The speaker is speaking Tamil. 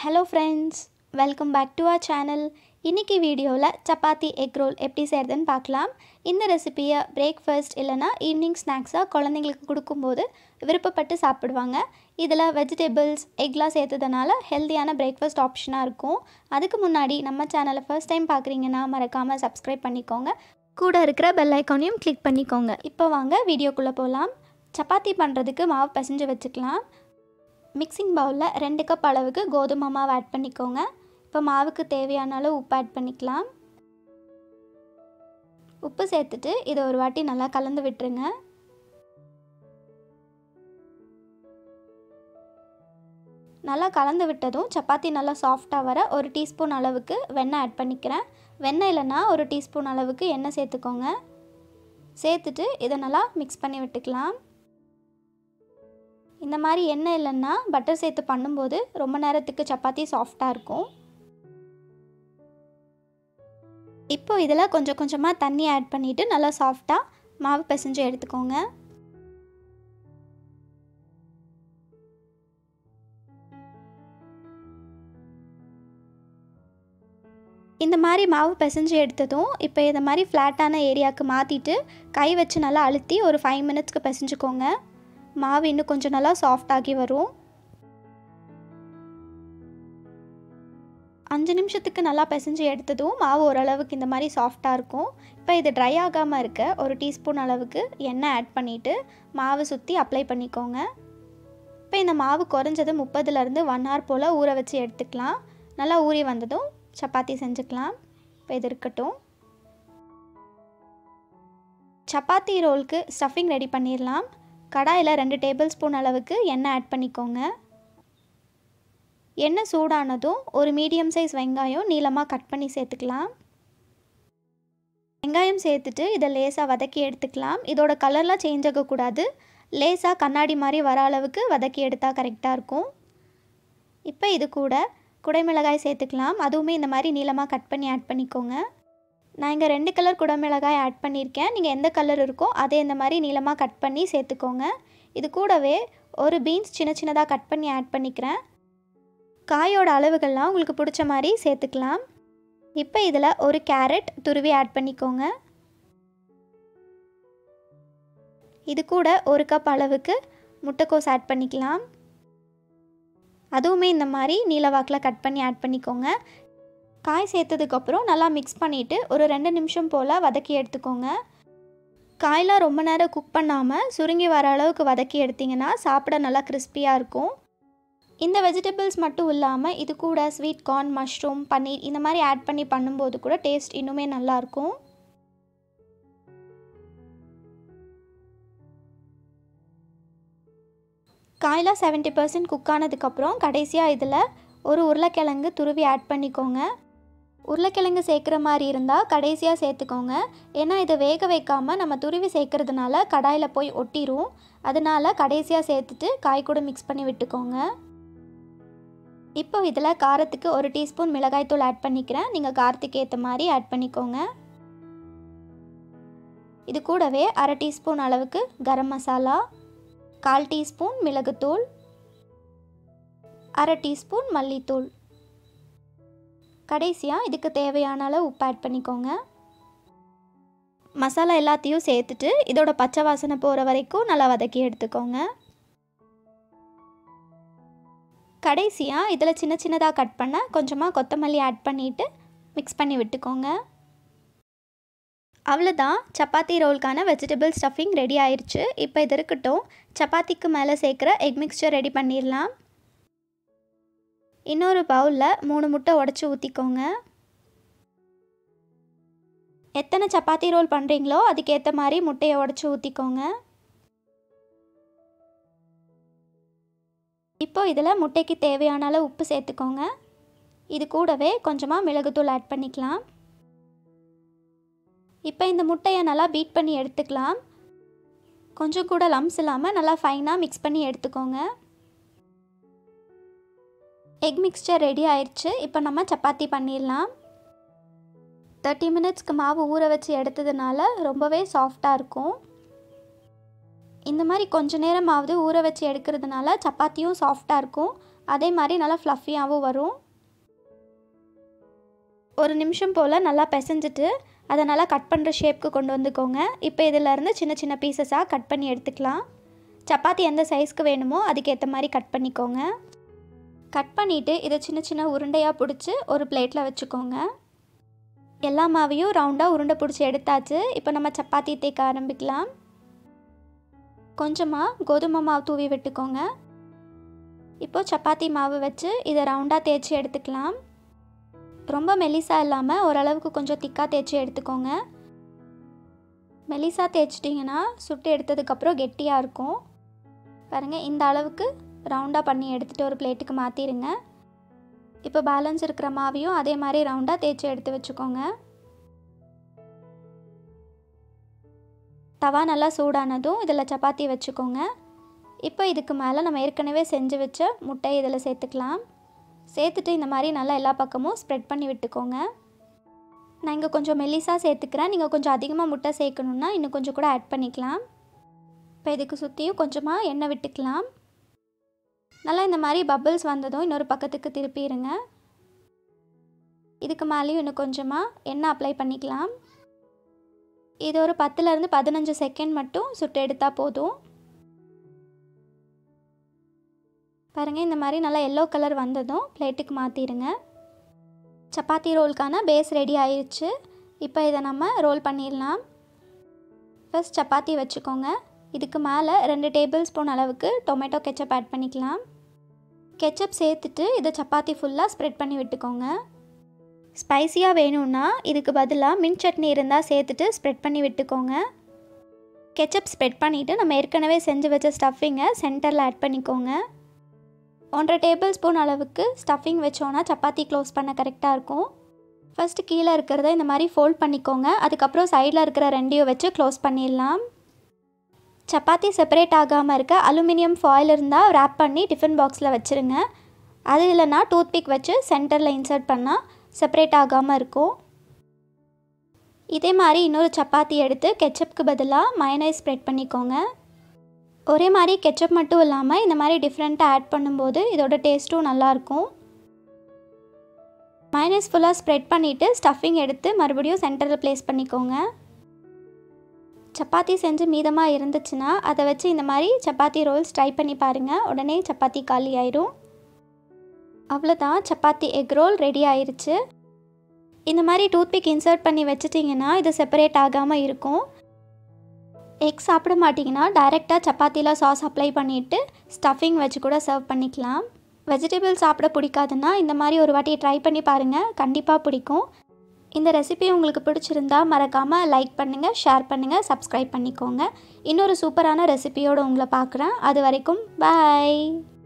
hello friends welcome back to our channel இன்றைக்கி வீடியோவில் சப்பாத்தி எக் ரோல் எப்படி செய்கிறதுன்னு பார்க்கலாம் இந்த ரெசிபியை பிரேக்ஃபாஸ்ட் இல்லைனா ஈவினிங் ஸ்நாக்ஸாக குழந்தைங்களுக்கு கொடுக்கும்போது விருப்பப்பட்டு சாப்பிடுவாங்க இதில் வெஜிடபிள்ஸ் எக்லாம் சேர்த்ததுனால ஹெல்த்தியான பிரேக்ஃபாஸ்ட் ஆப்ஷனாக இருக்கும் அதுக்கு முன்னாடி நம்ம சேனலை ஃபர்ஸ்ட் டைம் பார்க்குறீங்கன்னா மறக்காமல் சப்ஸ்கிரைப் பண்ணிக்கோங்க கூட இருக்கிற பெல் ஐக்கானையும் கிளிக் பண்ணிக்கோங்க இப்போ வாங்க வீடியோக்குள்ளே போகலாம் சப்பாத்தி பண்ணுறதுக்கு மாவு பிசைஞ்சு வச்சுக்கலாம் மிக்சிங் பவுலில் ரெண்டு கப் அளவுக்கு கோதுமை மாவு ஆட் பண்ணிக்கோங்க இப்போ மாவுக்கு தேவையான அளவு உப்பு ஆட் பண்ணிக்கலாம் உப்பு சேர்த்துட்டு இதை ஒரு வாட்டி நல்லா கலந்து விட்டுருங்க நல்லா கலந்து விட்டதும் சப்பாத்தி நல்லா சாஃப்டாக வர ஒரு டீஸ்பூன் அளவுக்கு வெண்ணெய் ஆட் பண்ணிக்கிறேன் வெண்ணெய் இல்லைன்னா ஒரு டீஸ்பூன் அளவுக்கு எண்ணெய் சேர்த்துக்கோங்க சேர்த்துட்டு இதை நல்லா மிக்ஸ் பண்ணி விட்டுக்கலாம் இந்த மாதிரி எண்ணெய் இல்லைன்னா பட்டர் சேர்த்து பண்ணும்போது ரொம்ப நேரத்துக்கு சப்பாத்தி சாஃப்டாக இருக்கும் இப்போ இதில் கொஞ்சம் கொஞ்சமாக தண்ணி ஆட் பண்ணிவிட்டு நல்லா சாஃப்டாக மாவு பிசைஞ்சு எடுத்துக்கோங்க இந்த மாதிரி மாவு பிசைஞ்சு எடுத்ததும் இப்போ இந்த மாதிரி ஃப்ளாட்டான ஏரியாவுக்கு மாற்றிட்டு கை வச்சு நல்லா அழுத்தி ஒரு ஃபைவ் மினிட்ஸ்க்கு பிசைஞ்சுக்கோங்க மாவு இன்னும் கொஞ்சம் நல்லா சாஃப்டாகி வரும் அஞ்சு நிமிஷத்துக்கு நல்லா பிசைஞ்சு எடுத்ததும் மாவு ஓரளவுக்கு இந்த மாதிரி சாஃப்டாக இருக்கும் இப்போ இது ட்ரை ஆகாமல் இருக்க ஒரு டீஸ்பூன் அளவுக்கு எண்ணெய் ஆட் பண்ணிவிட்டு மாவு சுற்றி அப்ளை பண்ணிக்கோங்க இப்போ இந்த மாவு குறைஞ்சது முப்பதுலேருந்து ஒன் ஹவர் போல் ஊற வச்சு எடுத்துக்கலாம் நல்லா ஊறி வந்ததும் சப்பாத்தி செஞ்சுக்கலாம் இப்போ இது இருக்கட்டும் சப்பாத்தி ரோலுக்கு ஸ்டஃபிங் ரெடி பண்ணிடலாம் கடாயில் ரெண்டு டேபிள் ஸ்பூன் அளவுக்கு எண்ணெய் ஆட் பண்ணிக்கோங்க எண்ணெய் சூடானதும் ஒரு மீடியம் சைஸ் வெங்காயம் நீளமாக கட் பண்ணி சேர்த்துக்கலாம் வெங்காயம் சேர்த்துட்டு இதை லேசாக வதக்கி எடுத்துக்கலாம் இதோட கலர்லாம் சேஞ்ச் ஆகக்கூடாது லேசாக கண்ணாடி மாதிரி வர அளவுக்கு வதக்கி எடுத்தால் கரெக்டாக இருக்கும் இப்போ இது கூட குடைமிளகாய் சேர்த்துக்கலாம் அதுவுமே இந்த மாதிரி நீளமாக கட் பண்ணி ஆட் பண்ணிக்கோங்க நான் இங்கே ரெண்டு கலர் குடமிளகாய் ஆட் பண்ணியிருக்கேன் நீங்கள் எந்த கலர் இருக்கோ அதே இந்த மாதிரி நீளமாக கட் பண்ணி சேர்த்துக்கோங்க இது கூடவே ஒரு பீன்ஸ் சின்ன சின்னதாக கட் பண்ணி ஆட் பண்ணிக்கிறேன் காயோட அளவுகள்லாம் உங்களுக்கு பிடிச்ச மாதிரி சேர்த்துக்கலாம் இப்போ இதில் ஒரு கேரட் துருவி ஆட் பண்ணிக்கோங்க இது கூட ஒரு கப் அளவுக்கு முட்டைக்கோஸ் ஆட் பண்ணிக்கலாம் அதுவுமே இந்த மாதிரி நீலவாக்கில் கட் பண்ணி ஆட் பண்ணிக்கோங்க காய் சேர்த்ததுக்கப்புறம் நல்லா மிக்ஸ் பண்ணிவிட்டு ஒரு ரெண்டு நிமிஷம் போல் வதக்கி எடுத்துக்கோங்க காயெலாம் ரொம்ப நேரம் குக் பண்ணாமல் சுருங்கி வர அளவுக்கு வதக்கி எடுத்திங்கன்னா சாப்பிட நல்லா கிறிஸ்பியாக இருக்கும் இந்த வெஜிடபிள்ஸ் மட்டும் இல்லாமல் இது கூட ஸ்வீட் கார்ன் மஷ்ரூம் பன்னீர் இந்த மாதிரி ஆட் பண்ணி பண்ணும்போது கூட டேஸ்ட் இன்னுமே நல்லாயிருக்கும் காயெலாம் செவன்ட்டி பர்சன்ட் குக் ஆனதுக்கப்புறம் கடைசியாக இதில் ஒரு உருளைக்கிழங்கு துருவி ஆட் பண்ணிக்கோங்க உருளைக்கிழங்கு சேர்க்குற மாதிரி இருந்தால் கடைசியாக சேர்த்துக்கோங்க ஏன்னா இதை வேக வைக்காமல் நம்ம துருவி சேர்க்குறதுனால கடாயில் போய் ஒட்டிரும் அதனால் கடைசியாக சேர்த்துட்டு காய் கூட மிக்ஸ் பண்ணி விட்டுக்கோங்க இப்போ இதில் காரத்துக்கு ஒரு டீஸ்பூன் மிளகாய்த்தூள் ஆட் பண்ணிக்கிறேன் நீங்கள் காரத்துக்கு ஏற்ற மாதிரி ஆட் பண்ணிக்கோங்க இது கூடவே அரை டீஸ்பூன் அளவுக்கு கரம் மசாலா கால் டீஸ்பூன் மிளகுத்தூள் அரை டீஸ்பூன் மல்லித்தூள் கடைசியாக இதுக்கு தேவையான அளவு உப்பு ஆட் பண்ணிக்கோங்க மசாலா எல்லாத்தையும் சேர்த்துட்டு இதோட பச்சை வாசனை போகிற வரைக்கும் நல்லா வதக்கி எடுத்துக்கோங்க கடைசியாக இதில் சின்ன சின்னதாக கட் பண்ண கொஞ்சமாக கொத்தமல்லி ஆட் பண்ணிவிட்டு மிக்ஸ் பண்ணி விட்டுக்கோங்க அவ்வளோதான் சப்பாத்தி ரோலுக்கான வெஜிடபிள் ஸ்டஃபிங் ரெடி ஆயிடுச்சு இப்போ இது இருக்கட்டும் சப்பாத்திக்கு மேலே சேர்க்குற எக் மிக்சர் ரெடி பண்ணிடலாம் இன்னொரு பவுலில் மூணு முட்டை உடச்சி ஊற்றிக்கோங்க எத்தனை சப்பாத்தி ரோல் பண்ணுறீங்களோ அதுக்கேற்ற மாதிரி முட்டையை உடச்சி ஊற்றிக்கோங்க இப்போ இதில் முட்டைக்கு தேவையான அளவு உப்பு சேர்த்துக்கோங்க இது கூடவே கொஞ்சமாக மிளகுத்தூள் ஆட் பண்ணிக்கலாம் இப்போ இந்த முட்டையை நல்லா பீட் பண்ணி எடுத்துக்கலாம் கொஞ்சம் கூட லம்ஸ் இல்லாமல் நல்லா ஃபைனாக மிக்ஸ் பண்ணி எடுத்துக்கோங்க எக் மிக்ஸ்சர் ரெடி ஆயிடுச்சு இப்போ நம்ம சப்பாத்தி பண்ணிடலாம் தேர்ட்டி மினிட்ஸ்க்கு மாவு ஊற வச்சு எடுத்ததுனால ரொம்பவே சாஃப்டாக இருக்கும் இந்த மாதிரி கொஞ்ச நேரமாவது ஊற வச்சு எடுக்கிறதுனால சப்பாத்தியும் சாஃப்டாக இருக்கும் அதே மாதிரி நல்லா ஃப்ளஃபியாகவும் வரும் ஒரு நிமிஷம் போல் நல்லா பிசைஞ்சிட்டு அதை நல்லா கட் பண்ணுற ஷேப்க்கு கொண்டு வந்துக்கோங்க இப்போ இதிலேருந்து சின்ன சின்ன பீசஸாக கட் பண்ணி எடுத்துக்கலாம் சப்பாத்தி எந்த சைஸ்க்கு வேணுமோ அதுக்கேற்ற மாதிரி கட் பண்ணிக்கோங்க கட் பண்ணிவிட்டு இதை சின்ன சின்ன உருண்டையாக பிடிச்சி ஒரு பிளேட்டில் வச்சுக்கோங்க எல்லா மாவையும் ரவுண்டாக உருண்டை பிடிச்சி எடுத்தாச்சு இப்போ நம்ம சப்பாத்தி தேய்க்க ஆரம்பிக்கலாம் கொஞ்சமாக கோதுமை மாவு தூவி விட்டுக்கோங்க இப்போது சப்பாத்தி மாவு வச்சு இதை ரவுண்டாக தேய்ச்சி எடுத்துக்கலாம் ரொம்ப மெலிசாக இல்லாமல் ஓரளவுக்கு கொஞ்சம் திக்காக தேய்ச்சி எடுத்துக்கோங்க மெலிசாக தேய்ச்சிட்டிங்கன்னா சுட்டு எடுத்ததுக்கப்புறம் கெட்டியாக இருக்கும் பாருங்கள் இந்த அளவுக்கு ரவுண்டாக பண்ணி எடுத்துகிட்டு ஒரு பிளேட்டுக்கு மாற்றிடுங்க இப்போ பேலன்ஸ் இருக்கிற மாவையும் அதே மாதிரி ரவுண்டாக தேய்ச்சி எடுத்து வச்சுக்கோங்க தவா நல்லா சூடானதும் இதில் சப்பாத்தி வச்சுக்கோங்க இப்போ இதுக்கு மேலே நம்ம ஏற்கனவே செஞ்சு வச்ச முட்டை இதில் சேர்த்துக்கலாம் சேர்த்துட்டு இந்த மாதிரி நல்லா எல்லா பக்கமும் ஸ்ப்ரெட் பண்ணி விட்டுக்கோங்க நான் இங்கே கொஞ்சம் மெல்லிஸாக சேர்த்துக்கிறேன் நீங்கள் கொஞ்சம் அதிகமாக முட்டை சேர்க்கணுன்னா இன்னும் கொஞ்சம் கூட ஆட் பண்ணிக்கலாம் இப்போ இதுக்கு சுற்றியும் கொஞ்சமாக எண்ணெய் விட்டுக்கலாம் நல்லா இந்த மாதிரி பபிள்ஸ் வந்ததும் இன்னொரு பக்கத்துக்கு திருப்பிடுங்க இதுக்கு மேலேயும் இன்னும் கொஞ்சமாக எண்ணெய் அப்ளை பண்ணிக்கலாம் இது ஒரு பத்துலேருந்து பதினஞ்சு செகண்ட் மட்டும் சுட்டு எடுத்தால் போதும் பாருங்கள் இந்த மாதிரி நல்லா எல்லோ கலர் வந்ததும் பிளேட்டுக்கு மாற்றிடுங்க சப்பாத்தி ரோலுக்கான பேஸ் ரெடி ஆயிடுச்சு இப்போ இதை நம்ம ரோல் பண்ணிடலாம் ஃபஸ்ட் சப்பாத்தி வச்சுக்கோங்க இதுக்கு மேலே ரெண்டு டேபிள் ஸ்பூன் அளவுக்கு டொமேட்டோ கெச்சப் ஆட் பண்ணிக்கலாம் கெச்சப் சேர்த்துட்டு இதை சப்பாத்தி ஃபுல்லாக ஸ்ப்ரெட் பண்ணி விட்டுக்கோங்க ஸ்பைசியாக வேணும்னா இதுக்கு பதிலாக மின் சட்னி இருந்தால் சேர்த்துட்டு ஸ்ப்ரெட் பண்ணி விட்டுக்கோங்க கெச்சப் ஸ்ப்ரெட் பண்ணிவிட்டு நம்ம ஏற்கனவே செஞ்சு வச்ச ஸ்டஃபிங்கை சென்டரில் ஆட் பண்ணிக்கோங்க ஒன்றரை டேபிள் ஸ்பூன் அளவுக்கு ஸ்டஃபிங் வச்சோன்னா சப்பாத்தி க்ளோஸ் பண்ண கரெக்டாக இருக்கும் ஃபஸ்ட்டு கீழே இருக்கிறத இந்த மாதிரி ஃபோல்ட் பண்ணிக்கோங்க அதுக்கப்புறம் சைடில் இருக்கிற ரெண்டையும் வச்சு க்ளோஸ் பண்ணிடலாம் சப்பாத்தி செப்பரேட் ஆகாமல் இருக்க அலுமினியம் ஃபாயில் இருந்தால் ரேப் பண்ணி டிஃபன் பாக்ஸில் வச்சுருங்க அது இல்லைன்னா டூத்பிக் வச்சு சென்டரில் இன்சர்ட் பண்ணால் செப்பரேட் ஆகாமல் இருக்கும் இதே மாதிரி இன்னொரு சப்பாத்தி எடுத்து கெச்சப்புக்கு பதிலாக மயனைஸ் ஸ்ப்ரெட் பண்ணிக்கோங்க ஒரே மாதிரி கெச்சப் மட்டும் இல்லாமல் இந்த மாதிரி டிஃப்ரெண்ட்டாக ஆட் பண்ணும்போது இதோட டேஸ்ட்டும் நல்லாயிருக்கும் மைனஸ் ஃபுல்லாக ஸ்ப்ரெட் பண்ணிவிட்டு ஸ்டஃபிங் எடுத்து மறுபடியும் சென்டரில் ப்ளேஸ் பண்ணிக்கோங்க சப்பாத்தி செஞ்சு மீதமாக இருந்துச்சுன்னா அதை வச்சு இந்த மாதிரி சப்பாத்தி ரோல்ஸ் ட்ரை பண்ணி பாருங்கள் உடனே சப்பாத்தி காலி ஆயிரும் அவ்வளோதான் சப்பாத்தி எக் ரோல் ரெடி ஆயிருச்சு இந்த மாதிரி டூத்பிக் இன்சர்ட் பண்ணி வச்சிட்டிங்கன்னா இது செப்பரேட் ஆகாமல் இருக்கும் எக் சாப்பிட மாட்டிங்கன்னா டைரெக்டாக சப்பாத்தியில் சாஸ் அப்ளை பண்ணிவிட்டு ஸ்டஃபிங் வச்சு கூட சர்வ் பண்ணிக்கலாம் வெஜிடபிள் சாப்பிட பிடிக்காதுன்னா இந்த மாதிரி ஒரு வாட்டி ட்ரை பண்ணி பாருங்கள் கண்டிப்பாக பிடிக்கும் இந்த ரெசிபி உங்களுக்கு பிடிச்சிருந்தா மறக்காமல் லைக் பண்ணுங்கள் ஷேர் பண்ணுங்கள் சப்ஸ்கிரைப் பண்ணிக்கோங்க இன்னொரு சூப்பரான ரெசிபியோடு உங்களை பார்க்குறேன் அது வரைக்கும் பாய்